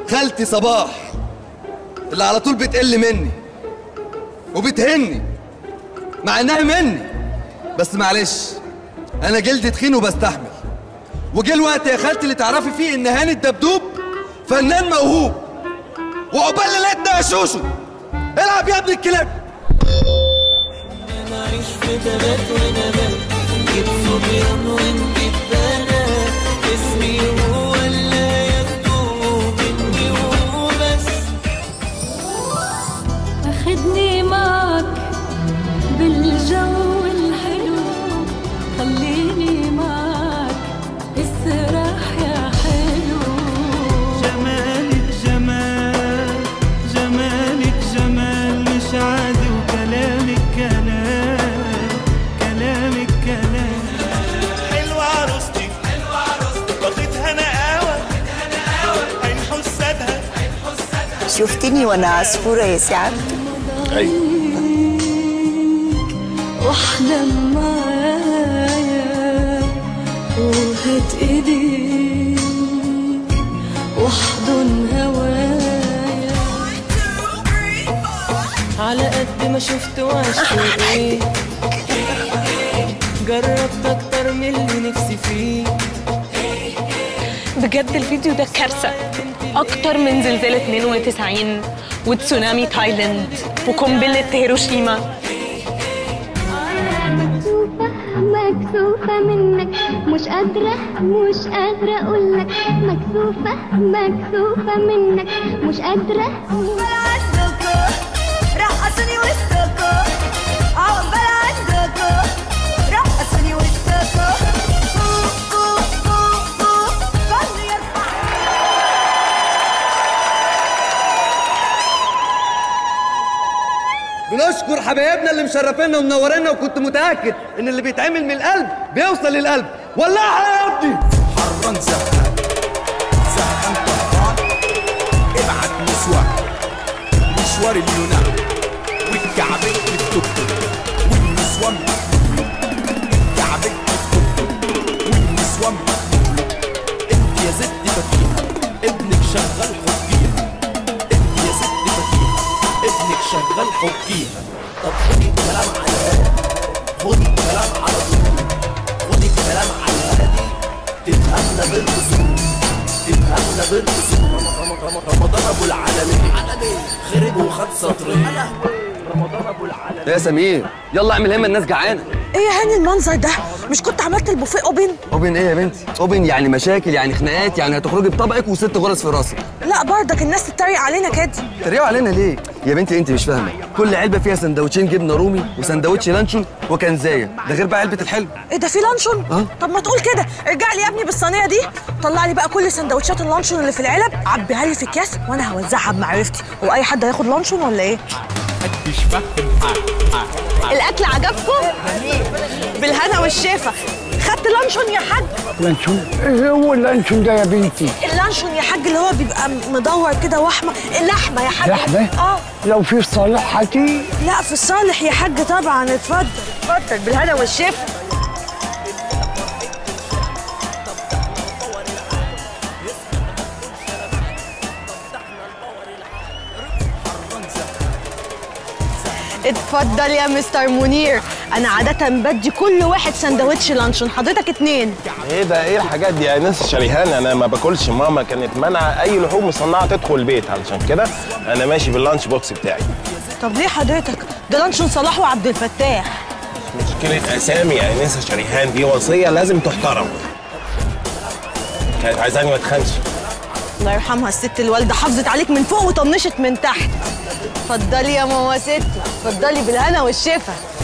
خالتي صباح اللي على طول بتقل مني وبتهني مع انها مني بس معلش انا جلدي تخين وبستحمل وجه الوقت يا خالتي اللي تعرفي فيه ان هاني الدبدوب فنان موهوب وعقبال ليلتنا يا شوشو العب يا ابن الكلاب نعيش في بنات ونبات نجيب صبيان ونجيب بنات اسمي هو اللي يكتب مني وبس أخدني معك بالجو الحلو خليني معك اسرح يا حلو جمالك جمال جمالك جمال مش عادي وكلامك كلام كلامك كلام حلوة عروستي حلوة عروستي باخدها نقاوة عين حسادها شفتني وانا عصفوره يا سعادتك واحلم معايا وهات ايديك واحضن هوايا على قد ما شفت وعشت ايه جربت اكتر من اللي نفسي فيه بجد الفيديو ده كارثة أكتر من زلزال 92 وتسونامي تايلاند وقنبلة هيروشيما مكسوفة مكسوفة منك مش قادرة مش قادرة أقولك مكسوفة مكسوفة منك مش قادرة عندكم رقصوني وسطكم عقبال عندكم رقصوني وسطكم فوق فوق فوق فوق كله يرفع بنشكر حبايبنا اللي مشرفينا ومنورينا وكنت متاكد ان اللي بيتعمل من القلب بيوصل للقلب ولعها يا ابني حران زهقان زهقان طهقان ابعت نسوان مشوار اليونان والكعبين في التوك والنسوان مقلوب الكعبين في التوك والنسوان مقلوب انت يا ست فتيها ابنك شغال حكيها انت يا ست فتيها ابنك شغال حكيها طب خدي الكلام على هادي خدي الكلام على طول خدي الكلام على هادي تفهمنا بالاصول تفهمنا بالاصول رم- رم- رم- رمضان ابو العالمين خرب وخد سطرين رمضان ابو العالمين يا سمير يلا اعمل همه الناس جعانه ايه يا هاني المنظر ده مش كنت عملت البوفيه اوبن اوبن ايه يا بنتي اوبن يعني مشاكل يعني خناقات يعني هتخرجي بطبقك وست غرز في راسك لا برضك الناس تتريق علينا كده تريقوا علينا ليه يا بنتي انت مش فاهمه كل علبه فيها سندوتشين جبنه رومي وسندوتش لانشون وكنزايه ده غير بقى علبه الحلو ايه ده في لانشون اه. طب ما تقول كده ارجع لي يا ابني بالصينيه دي طلع لي بقى كل سندوتشات اللانشون اللي في العلب عبيها لي في اكياس وانا هوزعها بمعرفتي هو اي حد هياخد لانشون ولا ايه الاكل عجبكم بالهنا والشفا خدت لانشون يا حاج لانشون ايه هو اللانشون ده يا بنتي اللانشون يا حاج اللي هو بيبقى مدور كده وحمه اللحمه يا حاج لحمه اه لو في صالح هاتي لا في الصالح يا حاج طبعا اتفضل اتفضل بالهنا والشفا اتفضل يا مستر منير انا عاده بدي كل واحد سندوتش لانشون حضرتك اتنين ايه ده ايه الحاجات دي يا ناس شريهان انا ما باكلش ماما كانت مانعه اي لحوم مصنعه تدخل البيت علشان كده انا ماشي باللانش بوكس بتاعي طب ليه حضرتك ده لانشون صلاح وعبد الفتاح مشكله اسامي يا ناس شريهان دي وصيه لازم تحترم كانت عايزاني ما اتخنش الله يرحمها الست الوالده حافظت عليك من فوق وطنشت من تحت اتفضلي يا ماما ست اتفضلي بالهنا والشفا